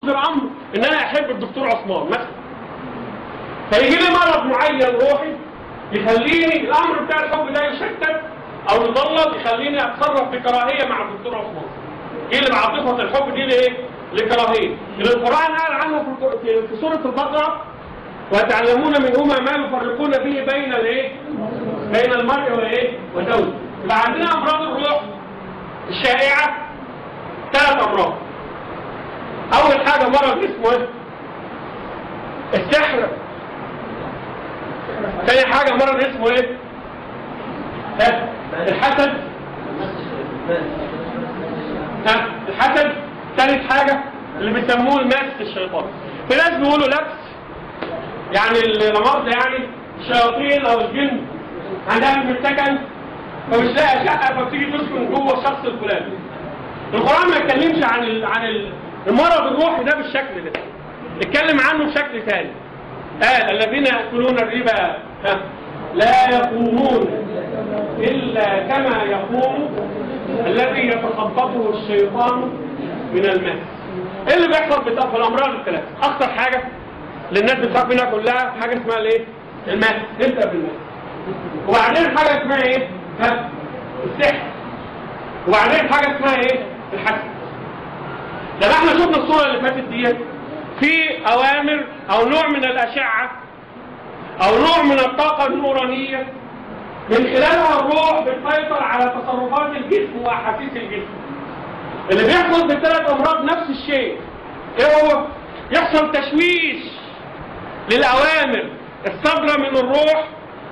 امر ان انا احب الدكتور عثمان مثلا فيجي لي مرض معين روحي يخليني الامر بتاع الحب ده يشتت او يضلل يخليني اتصرف بكراهيه مع الدكتور عثمان يجي لي بعاطفه الحب دي لايه؟ لكراهيه اللي القران قال عنها في القر- في- في سوره البقره ويتعلمون منهما ما يفرقون به بين الايه؟ بين المرء وايه؟ وزوجه يبقى عندنا امراض الروح الشائعه ثلاث امراض اول حاجه مرض اسمه ايه السحر ثاني حاجه مرض اسمه ايه ها؟ الحسد ها الحسد ثالث حاجه اللي بيسموه المس الشيطان في ناس بيقولوا لبس يعني النمط يعني الشياطين او الجن عندها من السكن فمش لاقي شقه فبتيجي تسكن جوه الشخص الفلاني القرآن ما يتكلمش عن ال... عن ال- المرض الروحي ده بالشكل ده اتكلم عنه بشكل ثاني قال الذين يأكلون الربا ها، لا يقومون إلا كما يقوم الذي يتخبطه الشيطان من الماء ايه اللي بيحصل بتا- في الامراض الثلاثه اخطر حاجه اللي الناس بتخاف منها كلها حاجه اسمها الايه الماء نبدا بالماء وبعدين حاجه اسمها ايه ها السحر وبعدين حاجه اسمها ايه الحسد لما احنا شفنا الصوره اللي فاتت ديت في اوامر او نوع من الاشعه او نوع من الطاقه النورانيه من خلالها الروح بتسيطر على تصرفات الجسم واحاسيس الجسم اللي بيحصل في الثلاث امراض نفس الشيء ايه هو يحصل تشويش للاوامر الصادره من الروح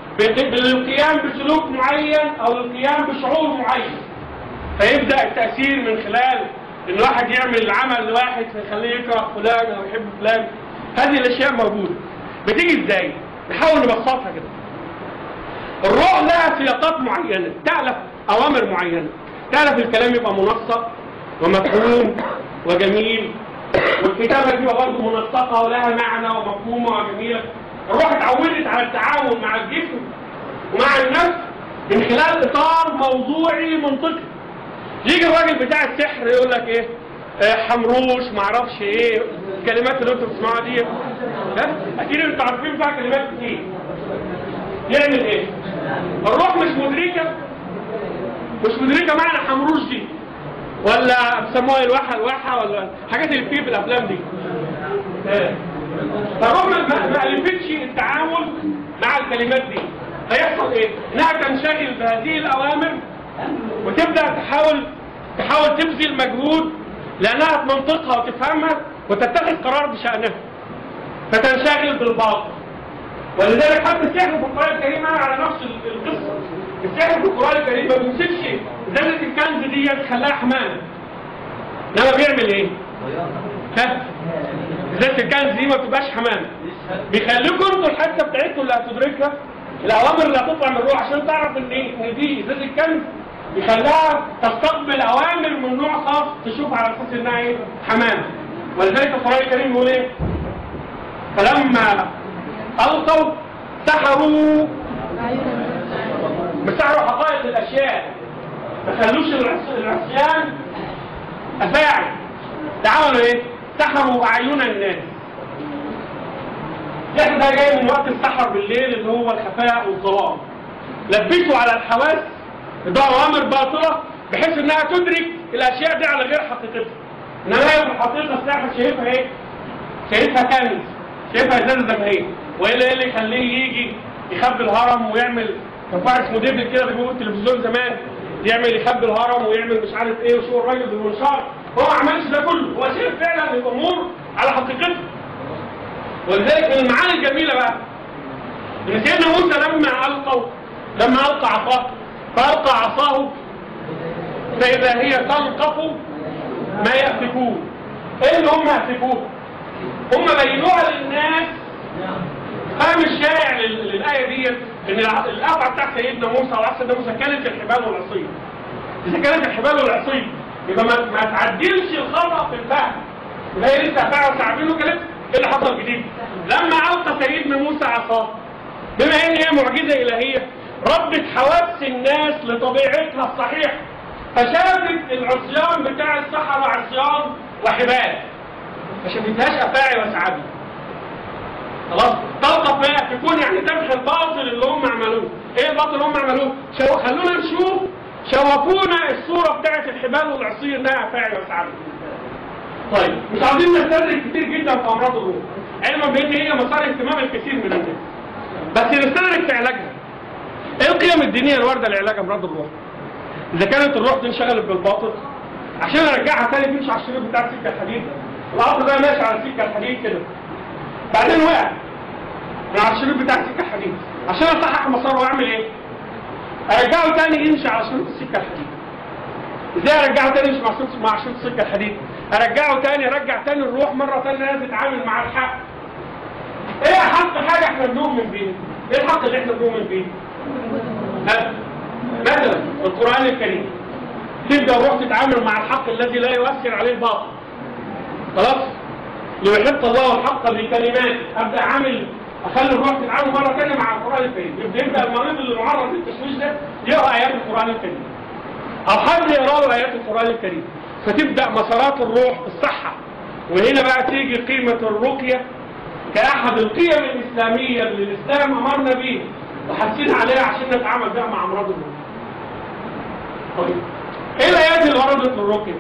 بالقيام بسلوك معين او القيام بشعور معين فيبدا التاثير من خلال ان واحد يعمل عمل لواحد فيخليه يكره فلان او يحب فلان هذه الاشياء موجوده بتيجي ازاي نحاول نبسطها كده الروح لها سياقات معينه تالف اوامر معينه تالف الكلام يبقى منسق ومفهوم وجميل والكتابه دي برضه منسقه ولها معنى ومفهومه وجميله الروح اتعودت على التعاون مع الجسم ومع النفس من خلال اطار موضوعي منطقي يجي الراجل بتاع السحر يقول لك ايه آه، حمروش معرفش ايه الكلمات اللي انتوا بتسمعوها دي ها اكيد انتوا عارفين بقى كلمات كتير يعمل ايه الروح مش مدركه مش مدركه معنى حمروش دي ولا بيسموها الواحه الواحه ولا الحاجات اللي بتيجي في الافلام دي آه. فالروح ما ما- ما الفتش التعامل مع الكلمات دي هيحصل ايه انها تنشغل بهذه الاوامر وتبدا تحاول تحاول تبذل مجهود لانها تمنطقها وتفهمها وتتخذ قرار بشانها فتنشغل بالباطل ولذلك حتى السحر في القران الكريم قال على نفس ال- القصه السحر في القران الكريم ما بيمسكش ازازه الكنز دي تخليها حمامه انما بيعمل ايه؟ ها؟ ازازه الكنز دي ما بتبقاش حمامه بيخليكم انتوا الحته بتاعتكم اللي هتدركها الاوامر اللي هتطلع من الروح عشان تعرف ان ايه ان دي ازازه الكنز يخليها تستقبل اوامر من نوع خاص تشوف على اساس انها ايه حمامه ولذلك القران الكريم بيقول ايه فلما القوا سحروا مسحروا حقائق الاشياء ما خلوش العص- العصيان افاعي ده عملوا ايه سحروا اعين الناس السحر ده جاي من وقت السحر بالليل اللي هو الخفاء والظلام لبسوا على الحواس ادوا اوامر باطله بحيث انها تدرك الاشياء دي على غير حقيقتها انما هي في الحقيقه الساحر شايفها ايه؟ شايفها كنز شايفها ازازه زي ما هي والا ايه اللي يخليه يجي يخبي الهرم ويعمل كان واحد اسمه ديفيد كده بيجيبوا التلفزيون زمان يعمل يخبي الهرم ويعمل مش عارف ايه وشو الراجل بالمنشار هو ما عملش ده كله هو شايف فعلا الامور على حقيقتها ولذلك من المعاني الجميله بقى ان سيدنا موسى لما القوا لما القى عصاه فالقى عصاه فاذا هي تلقف ما يأفكون ايه اللي هم يأفكوه هم بينوها للناس فهم الشائع لل- للآية ديت ان الع- القطعة بتاعت سيدنا موسى وعصا سيدنا موسى كانت الحبال والعصي إذا كانت الحبال والعصي يبقى ما, ما تعدلش الخطأ في الفهم يبقى هي لسه فاعل تعبينه كده ايه اللي حصل جديد لما ألقى سيدنا موسى عصاه بما ان هي معجزة إلهية ردت حواس الناس لطبيعتها الصحيحة فشافت العصيان بتاع السحرة عصيان وحبال ما شافتهاش افاعي وسعادي خلاص توقف بقى تكون يعني تمحي الباطل اللي هم عملوه ايه الباطل اللي هم عملوه شو خلونا نشوف شوفونا الصوره بتاعت الحبال والعصير انها افاعي وسعادي طيب مش عاوزين نستدرك كتير جدا في امراض الروح علما بان هي مسار اهتمام الكثير من الناس بس نستدرك في علاجها ايه القيم الدينيه الوارده لعلاج امراض الروح اذا كانت الروح دي انشغلت بالباطل عشان ارجعها تاني تمشي على الشريط بتاع السكه الحديد القطر ده ماشي على السكه الحديد كده بعدين وقع من على الشريط بتاع السكه الحديد عشان اصحح مساره واعمل ايه؟ ارجعه تاني يمشي على شريط السكه الحديد ازاي ارجعه تاني يمشي مع شريط مع شريط السكه الحديد؟ ارجعه تاني ارجع تاني الروح مره تانيه لازم تتعامل مع الحق ايه حق حاجه احنا بنؤمن بيه؟ ايه الحق اللي احنا بنؤمن بيه؟ ها؟ مثلا القران الكريم تبدا الروح تتعامل مع الحق الذي لا يؤثر عليه الباطل خلاص ليحق الله الحق بكلمات ابدا عامل اخلي الروح تتعامل مره ثانيه مع القران الكريم يبدا يبدا المريض اللي معرض للتشويش ده يقرا ايات القران الكريم او حد يقرا له ايات القران الكريم فتبدا مسارات الروح الصحه وهنا بقى تيجي قيمه الرقيه كاحد القيم الاسلاميه اللي الاسلام امرنا بيه وحاسين عليها عشان نتعامل بها مع امراض الروح طيب ايه الايات اللي وردت في الرقيه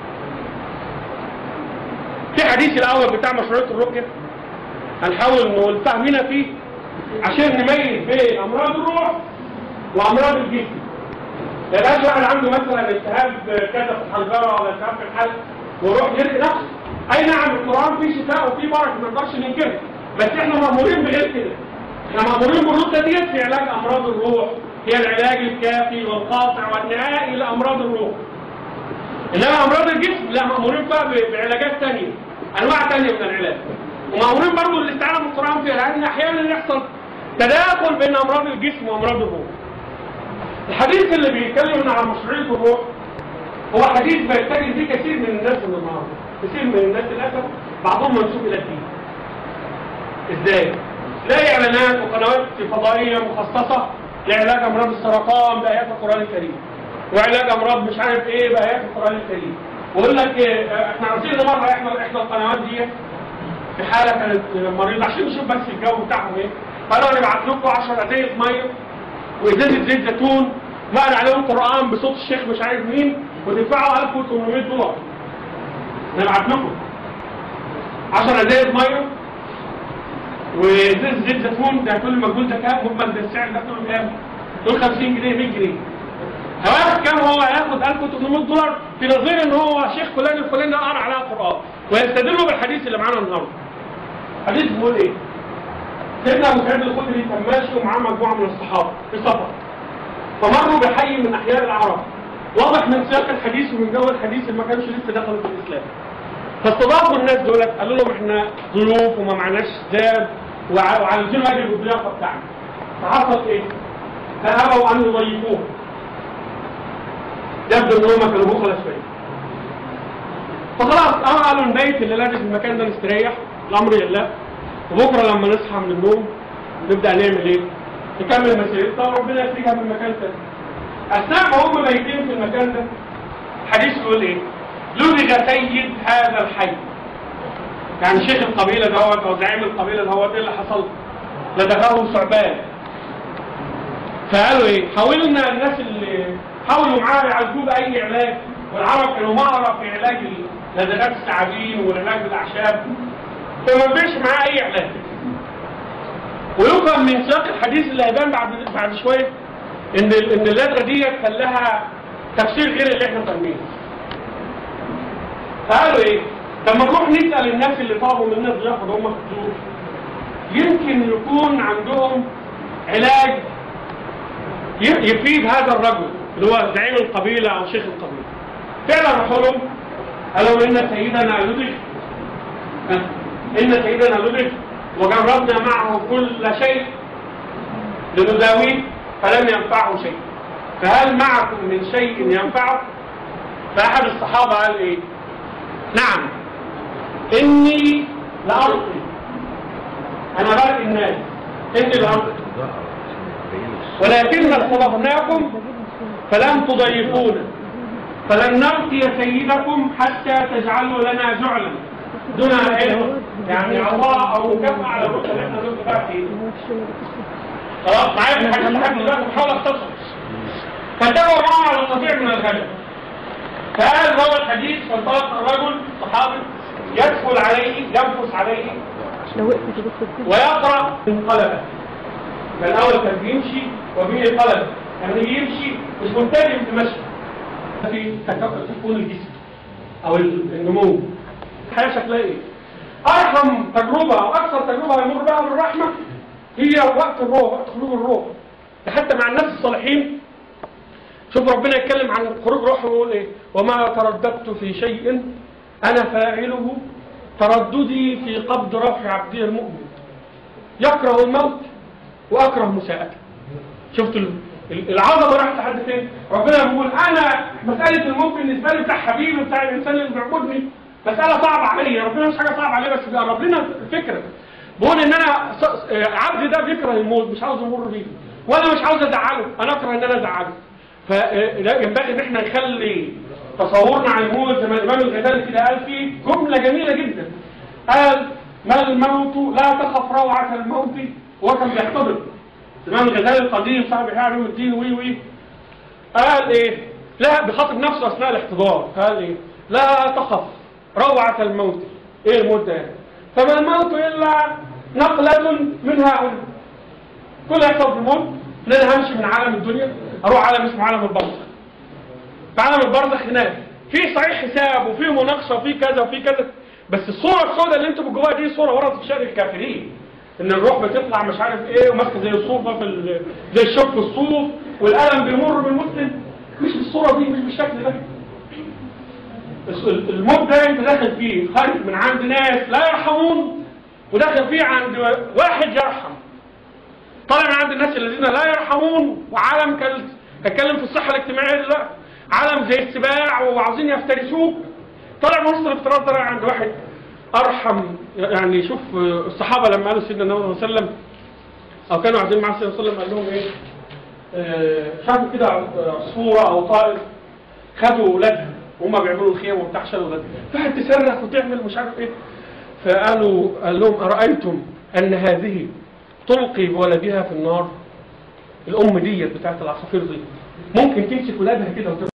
في حديث الاول بتاع مشروعيه الرقيه هنحاول نقول فهمنا فيه عشان نميز بين امراض الروح وامراض الجسم ما يبقاش واحد عنده مثلا التهاب كذا في الحنجره ولا التهاب في الحلق ويروح يرقي نفسه اي نعم القران فيه شفاء وفيه بركه ما نقدرش ننكره بس احنا مامورين بغير كده احنا مامورين بالرقيه ديت في علاج امراض الروح هي العلاج الكافي والقاطع والنهائي لامراض الروح انما امراض الجسم لا مامورين بقى ب- بعلاجات ثانيه انواع ثانيه من العلاج ومامورين برضه الاستعانه بالقران فيها لان احيانا يحصل تداخل بين امراض الجسم وامراض الروح الحديث اللي بيتكلم عن مشروعيه الروح هو حديث بيتجه فيه كثير من الناس من النهارده كثير من الناس للاسف بعضهم منسوب الى الدين ازاي؟ تلاقي اعلانات وقنوات فضائيه مخصصه لعلاج امراض السرطان بايات القران الكريم وعلاج امراض مش عارف ايه بايات القران الكريم ويقول لك إيه، احنا عاوزين مره احنا احدى القنوات دي في حاله كانت مريضه عشان نشوف بس الجو بتاعهم ايه قالوا نبعت لكم 10 ازايز ميه وازازه زيت زيتون نقرا عليهم قران بصوت الشيخ مش عارف مين وتدفعوا 1800 دولار نبعت لكم 10 ازايز ميه وزيت زيت زيتون ده كل مجهول ده كام مجمل ده السعر ده كله كام؟ دول 50 جنيه 100 جنيه هياخد كام هو هياخد 1800 دولار في نظير ان هو شيخ فلان الفلاني ده قرا عليها قران ويستدلوا بالحديث اللي معانا النهارده حديث بيقول ايه؟ سيدنا ابو سعيد الخدري كان ماشي ومعاه مجموعه من الصحابه في سفر فمروا بحي من احياء العرب واضح من سياق الحديث ومن جو الحديث اللي ما كانش لسه دخلوا في الاسلام فاستضافوا الناس دولت قالوا لهم احنا ضيوف وما معناش زاد وع- وعايزين اجل الضيافه بتاعنا فحصل ايه؟ فابوا ان يضيفوه يبدو ان هم كانوا بخلة شويه فخلاص اه قالوا نبيت اللي لابس المكان ده نستريح الامر لله وبكره لما نصحى من النوم نبدا نعمل ايه؟ نكمل مسيرتنا وربنا يفرجها من مكان تاني. اثناء ما هم ميتين في المكان ده الحديث بيقول ايه؟ لدغ سيد هذا الحي. يعني شيخ القبيله دوت او زعيم القبيله دوت ايه اللي حصل؟ لدغه ثعبان. فقالوا ايه؟ حاولنا الناس اللي حاولوا معاه يعالجوه باي علاج والعرب كانوا مهره في علاج لدغات الثعابين والعلاج بالاعشاب فما فيش معاه اي علاج. ويفهم من سياق الحديث اللي هيبان بعد بعد شويه ان ال- ان اللدغه دي كان لها تفسير غير اللي احنا فاهمينه. فقالوا ايه؟ لما نروح نسال الناس اللي طلبوا مننا الضيافه ده هم في الدور يمكن يكون عندهم علاج ي- يفيد هذا الرجل اللي هو زعيم القبيله او شيخ القبيله. فعلا راحوا لهم قالوا ان سيدنا لدغ إن سيدنا لدغ وجربنا معه كل شيء لنداويه فلم ينفعه شيء فهل معكم من شيء ينفعه فأحد الصحابة قال إيه نعم إني لأرقي أنا برقي الناس إني لأرقي ولكن استضفناكم فلم تضيفونا فلن نرقي سيدكم حتى تجعلوا لنا جعلا دون ايه يعني عطاء او مكافاه على الرتبه اللي احنا بنبقى فيها فيه خلاص معايا في حاجه لحد دلوقتي بحاول اختصر فاتبعوا معه على القطيع من الغنم فقال روى الحديث فانطلق الرجل صحابي يدخل عليه ينفس عليه لو وقفت يا دكتور كده ويقرا من قلبه فالاول كان بيمشي وبه قلبه يعني يجي يمشي مش منتبه في المشي في تكون الجسم او النمو الحياه شكلها ايه؟ ارحم تجربه او اكثر تجربه يمر بها بالرحمه هي وقت الروح وقت خروج الروح ده حتى مع الناس الصالحين شوف ربنا يتكلم عن خروج روحه ويقول ايه وما ترددت في شيء انا فاعله ترددي في قبض روح عبدي المؤمن يكره الموت واكره مساءته شفت ال- ال- العظمه راحت لحد فين ربنا بيقول انا مساله الموت بالنسبه لي بتاع حبيبي بتاع الانسان اللي بيعبدني مساله صعبه عليا ربنا مش حاجه صعبه عليه بس بيقرب لنا الفكره بقول ان انا ص- آه، عبدي ده بيكره الموت مش عاوز امر بيه وانا مش عاوز ازعله انا اكره ان انا ازعله فلا ينبغي ان احنا نخلي تصورنا عن الموت زي ما الامام الغزالي كده قال فيه جمله جميله جدا قال ما الموت لا تخف روعه الموت هو كان بيحتضر الامام الغزالي القديم صاحب احياء علوم الدين وي وي قال ايه لا بخاطب نفسه اثناء الاحتضار قال ايه لا تخف روعه الموت ايه الموت ده يعني؟ فما الموت الا نقله من هؤلاء كل يحصل في الموت ان انا همشي من عالم الدنيا اروح عالم اسمه عالم البرزخ في عالم البرزخ هناك في صحيح حساب وفي مناقشه وفي كذا وفي كذا بس الصوره السوداء اللي انتوا جواها دي صوره وردت في شأن الكافرين ان الروح بتطلع مش عارف ايه وماسكه زي الصوفه في ال- زي الشوك في الصوف والقلم بيمر بالمسلم مش بالصوره دي مش بالشكل ده الس- الموت ده انت داخل فيه خارج من عند ناس لا يرحمون وداخل فيه عند واحد يرحم طالع من عند الناس الذين لا يرحمون وعالم كان اتكلم في الصحه الاجتماعيه لا عالم زي السباع وعاوزين يفترسوك طالع من وسط الافتراض طالع عند واحد ارحم يعني شوف الصحابه لما قالوا سيدنا النبي صلى الله عليه وسلم او كانوا قاعدين مع سيدنا صلى الله عليه وسلم قال لهم ايه آه، شافوا كده عصفوره او طائر خدوا اولادها وهم بيعملوا الخيم وبتاع شالوا اولادها فقعدت تصرخ وتعمل مش عارف ايه فقالوا قال لهم ارايتم ان هذه تلقي بولدها في النار الام ديت بتاعت العصافير دي ممكن تمسك ولادها كده وترمي